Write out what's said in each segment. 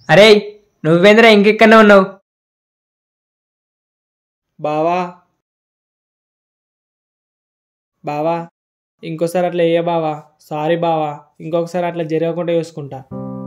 అరే నువ్వేంద్రా ఇంకెక్కడనే ఉన్నావు బావా బావా ఇంకోసారి అట్లా వేయ బావా సారీ బావా ఇంకొకసారి అట్లా జరగకుండా చూసుకుంటా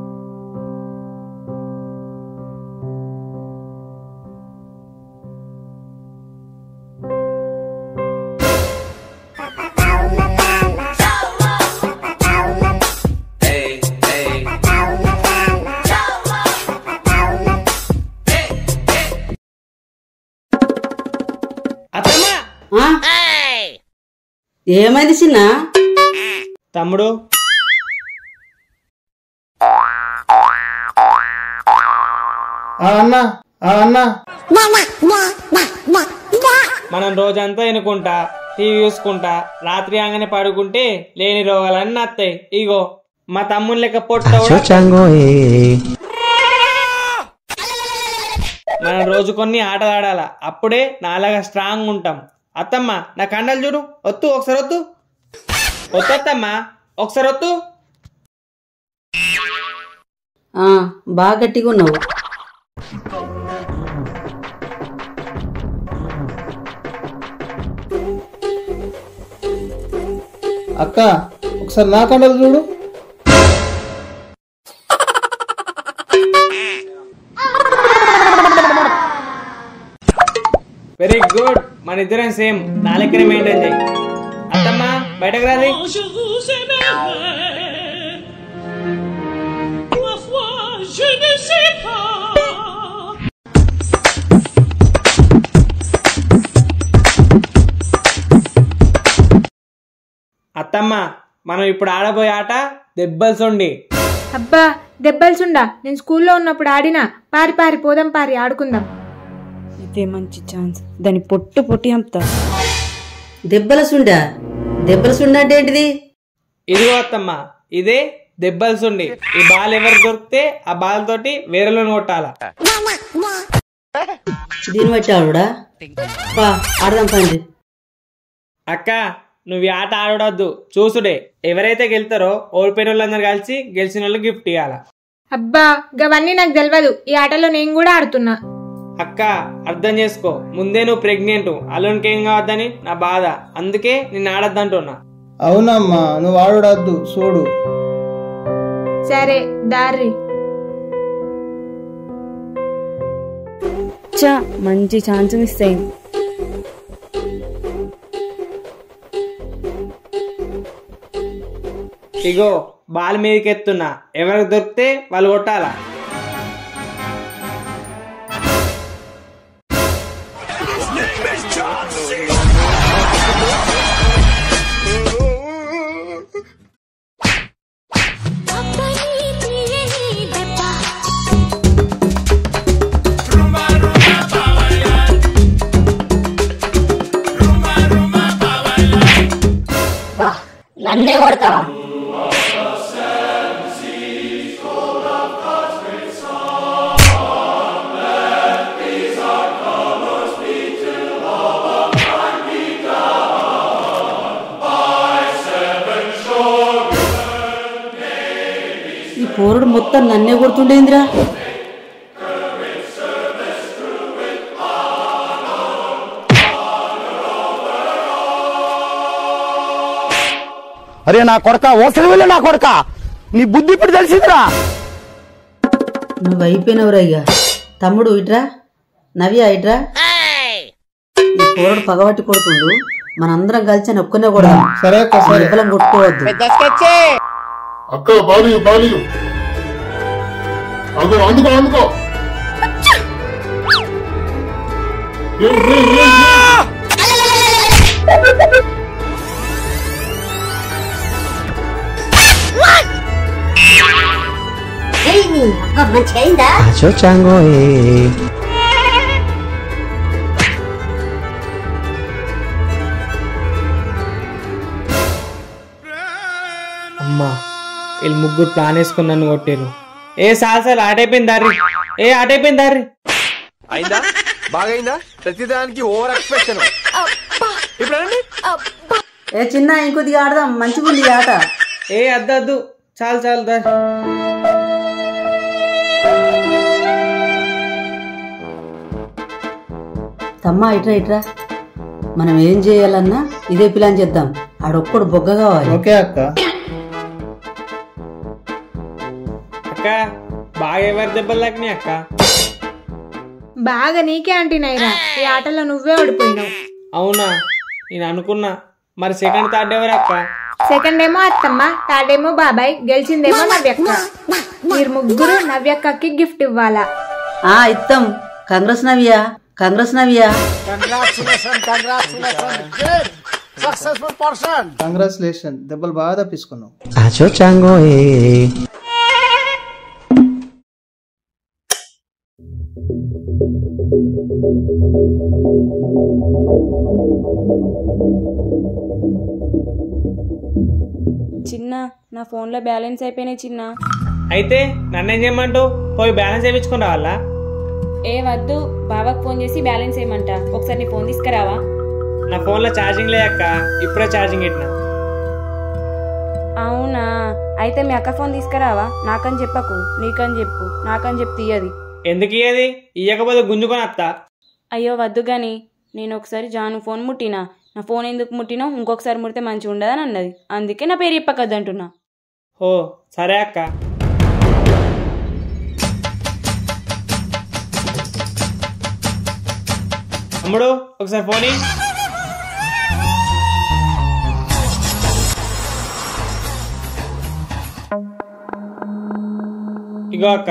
అత్తమ్మా ఆ? ఏమైంది చిన్న తమ్ముడు అన్న అన్న మనం రోజంతా ఎనుకుంటా టీవీ చూసుకుంటా రాత్రి ఆగానే పడుకుంటే లేని రోగాలన్నీ వస్తాయి ఇగో మా తమ్ముని లెక్క పొట్ట కూడా మనం రోజు కొన్ని ఆటలు ఆడాల అప్పుడే నాలాగా స్ట్రాంగ్ ఉంటాం అత్తమ్మ నా కండలు చూడు వద్దు ఒకసారి వద్దు వద్దు అత్తమ్మ ఒకసారి వద్దు ఆ, బాగా గట్టిగా ఉన్నావు అక్క ఒకసారి నా కండలు చూడు వెరీ గుడ్ మన ఇద్దరం సేమ్ నా లెక్కనే మెయింటైన్ చేయి అత్తమ్మ బయటకు రాది అత్తమ్మ మనం ఇప్పుడు ఆడబోయే ఆట దెబ్బలు సొండి అబ్బా దెబ్బల్సుండా నేను స్కూల్లో ఉన్నప్పుడు ఆడినా పారి పారి పోదాం పారి ఆడుకుందాం ఇదే మంచి ఛాన్స్ దాని పొట్టు పొట్టి అంతా దెబ్బల సుండా దెబ్బల సుండా అంటే ఏంటిది ఇదిగో అత్తమ్మ ఇదే దెబ్బలు సొండి ఈ బాల్ ఎవరు దొరికితే ఆ బాల్ తోటి వేరేలోని కొట్టాల దీని బట్టి ఆడుడా పా ఆడదాం పండి అక్క నువ్వు ఈ ఆట ఆడవద్దు చూసుడే ఎవరైతే గెలుతారో ఓడిపోయిన వాళ్ళందరూ కలిసి గెలిచిన వాళ్ళు గిఫ్ట్ ఇవ్వాల అబ్బా గవన్నీ నాకు తెలియదు ఈ ఆటలో నేను కూడా ఆడుతున్నా అక్క అర్థం చేసుకో ముందే నువ్వు ప్రెగ్నెంట్ అల్లునికి ఏం కావద్దని నా బాధ అందుకే నిన్ను ఆడద్దంటున్నా అవునమ్మా నువ్వు ఆడొద్దు చూడు సరే దారి చా మంచి ఛాన్స్ మిస్ అయింది ఇగో బాల్ మీదకి ఎత్తున్నా ఎవరికి దొరికితే వాళ్ళు కొట్టాలా ఈ పోరుడు మొత్తం నన్నే కొడుతుండేందిరా అరే నా కొడక ఓసరి వెళ్ళి నా కొడక నీ బుద్ధి ఇప్పుడు తెలిసిందిరా నువ్వు అయిపోయినవురా ఇక తమ్ముడు ఇట్రా నవ్య ఇట్రా ఈ పోరుడు పగబట్టి కొడుతుండు మనందరం కలిసి నొక్కునే కూడా సరే అక్క సరే దెబ్బలం కొట్టుకోవద్దు అక్క బాలియు బాలియు అదో అందుకో అందుకో ఏయ్, ఏయ్, ఏయ్, ఏయ్. అమ్మా వీళ్ళు ముగ్గురు ప్లాన్ వేసుకుని నన్ను కొట్టారు ఏ సార్ సార్ ఆటైపోయింది దారి ఏ ఆటైపోయింది దారి అయిందా బాగైందా ప్రతిదానికి ఓవర్ ఎక్స్ప్రెషన్ ఇప్పుడు అనండి ఏ చిన్న ఇంకొద్దిగా ఆడదాం మంచిగా ఉంది ఈ ఆట ఏ అద్దు అద్దు చాలు చాలు దారి తమ్మా ఇట్రా ఇట్రా మనం ఏం చేయాలన్నా ఇదే ప్లాన్ చేద్దాం ఆడొక్కడు బొగ్గ కావాలి ఓకే అక్క అక్క బాగా ఎవరి దెబ్బలు తాకినాయి అక్క బాగా నీకే అంటినైరా ఈ ఆటలో నువ్వే ఓడిపోయినావు అవునా నేను అనుకున్నా మరి సెకండ్ థర్డ్ ఎవరు అక్క సెకండ్ ఏమో అత్తమ్మ థర్డ్ ఏమో బాబాయ్ గెలిచిందేమో నవ్యక్క మీరు ముగ్గురు నవ్యక్కకి గిఫ్ట్ ఇవ్వాలా ఆ ఇత్తం congrats Navya congrats Navya congratulation దెబ్బలు బాగా తప్పించుకున్నావు చిన్న నా ఫోన్లో బ్యాలెన్స్ అయిపోయినాయి చిన్న అయితే నన్నేం చేయమంటావు పోయి బ్యాలెన్స్ వేయించుకుని రావాలా ఏ వద్దు బాబాకి ఫోన్ చేసి బ్యాలెన్స్ వేయమంట ఒకసారి నీ ఫోన్ తీసుకురావా నా ఫోన్లో ఛార్జింగ్ లేదక్క ఇప్పుడే ఛార్జింగ్ పెట్టినా అవునా అయితే మీ అక్క ఫోన్ తీసుకురావా నాకని చెప్పకు నీకని చెప్పు నాకని చెప్పు తీయది ఎందుకు ఇయ్యది ఇయ్యకపోతే గుంజుకొని వస్తా అయ్యో వద్దు గాని నేను ఒకసారి జాను ఫోన్ ముట్టినా నా ఫోన్ ఎందుకు ముట్టినో ఇంకొకసారి ముడితే మంచిగా ఉండదని అన్నది అందుకే నా పేరు చెప్పకద్దు అంటున్నా ఓ సరే అక్క తమ్ముడు ఒకసారి ఫోన్ ఇయ్యి. ఇగో అక్క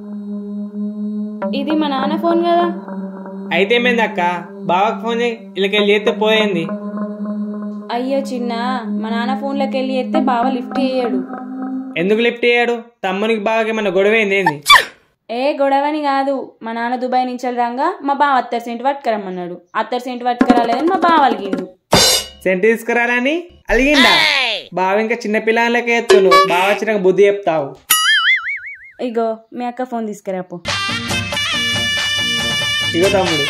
ఇది మా నాన్న ఫోన్ కదా అయితే ఏమైంది అక్క బావకు ఫోన్ చేయి వీళ్ళకెళ్ళి చేస్తే పోయింది అయ్యో చిన్న మా నాన్న ఫోన్లోకి వెళ్ళి ఎత్తే బావ లిఫ్ట్ చేయడు ఎందుకు లిఫ్ట్ అయ్యాడు తమ్మునికి బావకి ఏమన్నా గొడవ అయింది ఏంది ఏ గొడవని కాదు మా నాన్న దుబాయ్ నుంచి రాగా మా బావ అత్తర్ సెంట్ పట్టుకురమ్మన్నాడు అత్తర్ సెంట్ పట్టుకురాలేదని మా బావ అలిగిండు సెంట్ తీసుకురాలని అలిగిందా బావ ఇంకా చిన్న పిల్లలకే ఎత్తును బావ వచ్చినాక బుద్ధి చెప్తావు ఇగో మీ అక్క ఫోన్ తీసుకురాపో ఇగో తమ్ముడు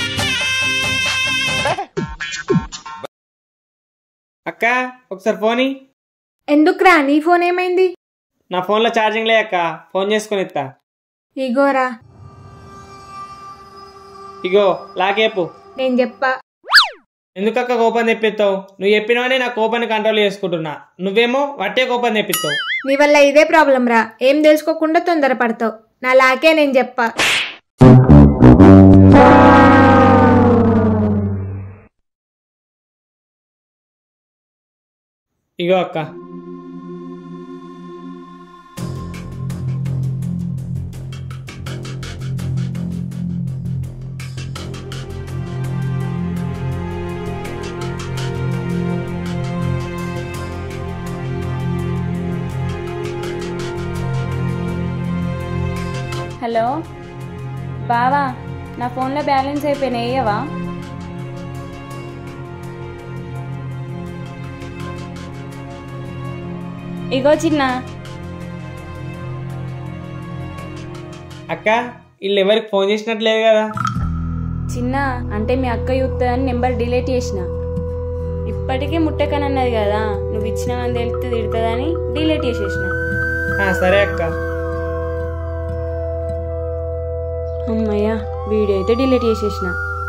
అక్క ఒకసారి ఫోన్ ఇయ్యి. ఎందుకురా నీ ఫోన్ ఏమైంది నా ఫోన్లో ఛార్జింగ్ లేక ఫోన్ చేసుకుని ఇస్తా ఇగోరా ఇగో లాకేపు నేను చెప్పా ఎందుకక్క కోపం తెప్పిస్తావు నువ్వు చెప్పినవని నా కోపాన్ని కంట్రోల్ చేసుకుంటున్నా నువ్వేమో వట్టే కోపం తెప్పిస్తావు నీ వల్ల ఇదే ప్రాబ్లం రా ఏం తెలుసుకోకుండా తొందరపడతావు నా లాకే నేను చెప్పా ఇగో అక్క హలో బావా నా ఫోన్లో బ్యాలెన్స్ అయిపోయినాయి వేయవా ఇగో చిన్న అక్క వీళ్ళు ఎవరికి ఫోన్ చేసినట్లేదు కదా చిన్న అంటే మీ అక్క చూస్తుందని నెంబర్ డిలీట్ చేసిన ఇప్పటికే ముట్టకనన్నది కదా నువ్వు ఇచ్చినవని తెలిస్తే తిడుతుందని డిలీట్ చేసేసిన ఆ, సరే అక్క అమ్మయ్య వీడియో అయితే డిలీట్ చేసేసిన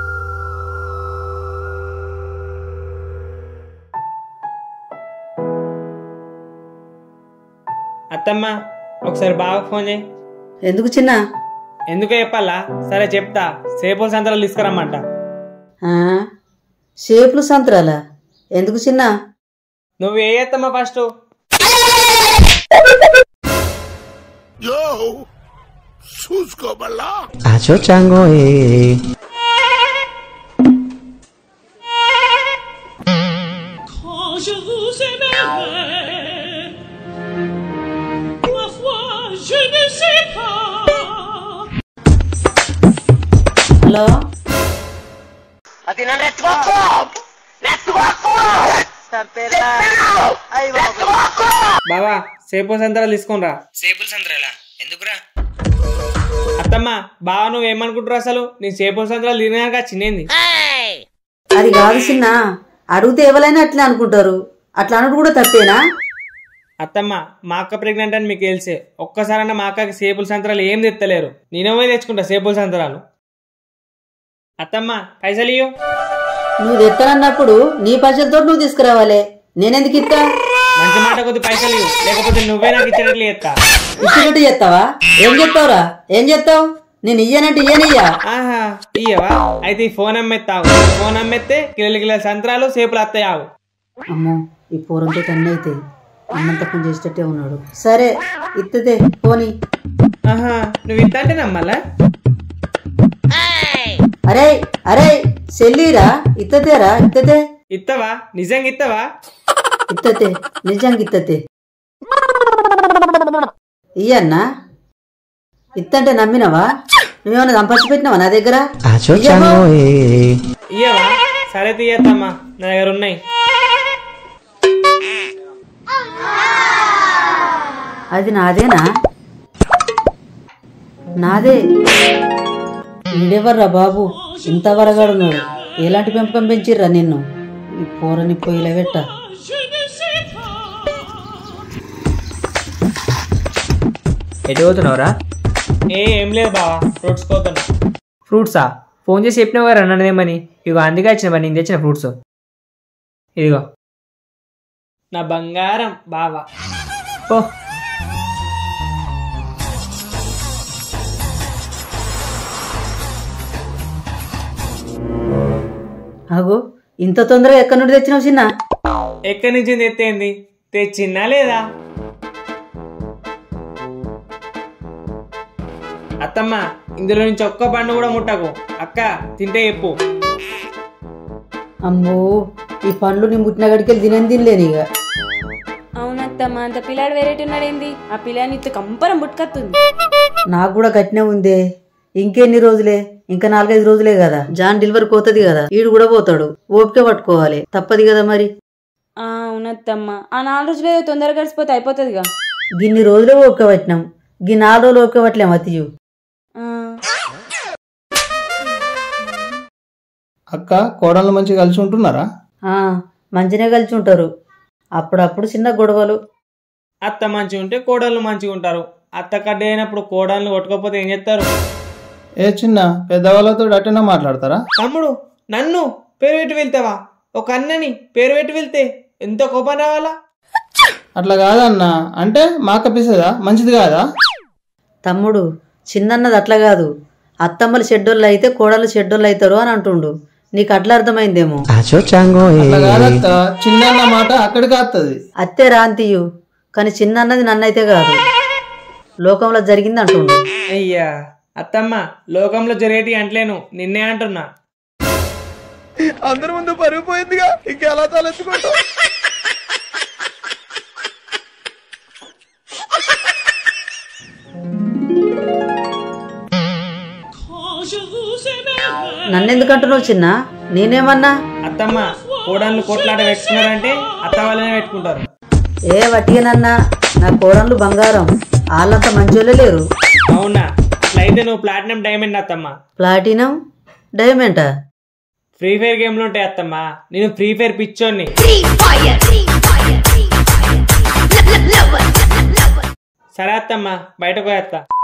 అత్తమ్మ ఒకసారి బాగా ఫోన్ చేయి ఎందుకు చిన్న ఎందుకో చెప్పాలా సరే చెప్తా సేపుల సంతలో తీసుకురమ్మంట ఆ? షేపులు సంతరాలా ఎందుకు చిన్న నువ్వు ఏ ఎత్తమ్మా ఫస్ట్ హలో బావా సేపుల సంతరాలు తీసుకునిరా సేపుల సంతరాలా ఎందుకురా అత్తమ్మ బావా నువ్వు ఏమనుకుంటున్నావు అసలు నీ సేపుల సంతరాలు తినగా చిన్నేంది అది కాదు చిన్న అడిగితే ఎవరైనా అట్లే అనుకుంటారు అట్లా అనుడు కూడా తప్పేనా అత్తమ్మ మా అక్క ప్రెగ్నెంట్ అని మీకు తెలిసే ఒక్కసారన్నా మా అక్కకి సేపుల సంతరాలు ఏం తెత్తలేరు నేనే పోయి తెచ్చుకుంటా సేపుల సంతరాలు అత్తమ్మ పైసలు ఇయ్యు నువ్వు తెస్తానన్నప్పుడు నీ పైసలతో నువ్వు తీసుకురావాలి నేనెందుకు ఇస్తా మంచి మాట కొద్ది పైసలు ఇవ్వు లేకపోతే నువ్వే నాకు ఇచ్చినట్లు చేస్తా ఇచ్చినట్టు చేస్తావా ఏం చెప్తావురా ఏం చెప్తావు నేను ఇయ్యనంటే ఇయ్యనియ్యా ఆహా ఇయ్యవా అయితే ఈ ఫోన్ అమ్మేస్తావు ఫోన్ అమ్మేస్తే కిలో కిలో సంత్రాలు సేపులు వస్తాయి ఆవు అమ్మో ఈ పూరంతో కన్ను అయితే అన్నంత పని చేసేటట్టే ఉన్నాడు సరే ఇత్తదే పోనీ ఆహా నువ్వు ఇంత అంటే నమ్మాలా అరే అరే చెల్లిరా ఇత్తదేరా ఇత్తదే ఇత్తవా నిజంగా ఇత్తవా ఇత్తతే నిజంగా ఇత్తతే ఇయ్యన్నా ఇత్తంటే నమ్మినవా నువ్వేమన్నా సంపర్చి పెట్టినావా నా దగ్గర ఇయ్యమ్మా. ఇయ్యవా సరే తీయత్తమ్మా నా దగ్గర ఉన్నాయి అది నాదేనా నాదే ఈడెవర్రా బాబు ఇంత వరగాడున్నాడు ఎలాంటి పెంపకం పెంచిర్రా నిన్ను ఈ పోరని పొయ్యిలో పెట్ట ఎటు పోతున్నావురా ఏ ఏం లేదు బావా ఫ్రూట్స్ పోతున్నా ఫ్రూట్సా ఫోన్ చేసి చెప్పినావు కదా అన్నదేమని ఇగో అందుకే వచ్చిన మరి నేను తెచ్చిన ఫ్రూట్స్ ఇదిగో నా బంగారం బావా ఓ అగో ఇంత తొందరగా ఎక్కడి నుండి తెచ్చినావు చిన్న ఎక్కడి నుంచి తెత్తేంది తెచ్చిన్నా లేదా అత్తమ్మ ఇందులో నుంచి ఒక్క పండు కూడా ముట్టకు అక్క తింటే చెప్పు అమ్మో ఈ పండ్లు నీ ముట్టిన గడికెళ్ళి తినని తినలేను ఇక అవునత్తమ్మ అంత పిల్లాడు వెరైటీ ఉన్నాడేంది ఆ పిల్లాని ఇత్తు కంపరం పుట్టుకత్తుంది నాకు కూడా గట్టినే ఉందే ఇంకెన్ని రోజులే ఇంకా నాలుగైదు రోజులే కదా జాన్ డెలివరీ పోతుంది కదా ఈడు కూడా పోతాడు ఓపిక పట్టుకోవాలి తప్పది కదా మరి ఆ అవునత్తమ్మ ఆ నాలుగు రోజులు ఏదో తొందరగా గడిచిపోతే అయిపోతుందిగా గిన్ని రోజులే ఓపిక పట్టినాం గి నాలుగు రోజులు ఓపిక పట్టలేం అతియు ఆ, అక్క కోడళ్ళు మంచిగా కలిసి ఉంటున్నారా ఆ, మంచినే కలిసి ఉంటారు అప్పుడప్పుడు చిన్న గొడవలు అత్త మంచిగా ఉంటే కోడళ్ళు మంచిగా ఉంటారు అత్త కడ్డ అయినప్పుడు కోడళ్ళు కొట్టుకోకపోతే ఏం చేస్తారు ఏ చిన్న పెద్దవాళ్ళతో అటెనా మాట్లాడతారా తమ్ముడు నన్ను పేరు పెట్టి వెళ్తావా ఒక అన్నని పేరు పెట్టి వెళ్తే ఎంత కోపం రావాలా అట్లా కాదన్నా అంటే మాక పిసదా మంచిది కాదా తమ్ముడు చిన్నన్నది అట్లా కాదు అత్తమ్మలు షెడ్డోళ్ళు అయితే కోడలు షెడ్డోళ్ళు అవుతారు అని అంటుండు నీకు అట్లా అర్థమైందేమో అట్లా కాదక్క చిన్న అన్న మాట అక్కడికి వస్తుంది అత్తే రాంతియు కానీ చిన్నన్నది నన్నైతే కాదు లోకంలో జరిగింది అంటుండు అయ్యా అత్తమ్మ లోకంలో జరిగేటి అంటలేను నిన్నే అంటున్నా అందరి ముందు పరుగు పోయిందిగా ఇంకెలా తలెత్తుకుంటావు నన్నెందుకు అంటున్నావు చిన్న నేనేమన్నా అత్తమ్మ కోడళ్ళు కొట్లాట పెట్టుకున్నారంటే అత్త వాళ్ళనే పెట్టుకుంటారు ఏ వట్టిగానన్నా నా కోడళ్ళు బంగారం వాళ్ళంతా మంచోళ్ళే లేరు అవునా అట్లయితే నువ్వు ప్లాటినం డైమండ్ అత్తమ్మ ప్లాటినం డైమండా ఫ్రీ ఫైర్ గేమ్లు ఉంటాయి అత్తమ్మ నేను ఫ్రీ ఫైర్ పిచ్చోన్ని సరే అత్తమ్మ బయటకు పోయేస్తా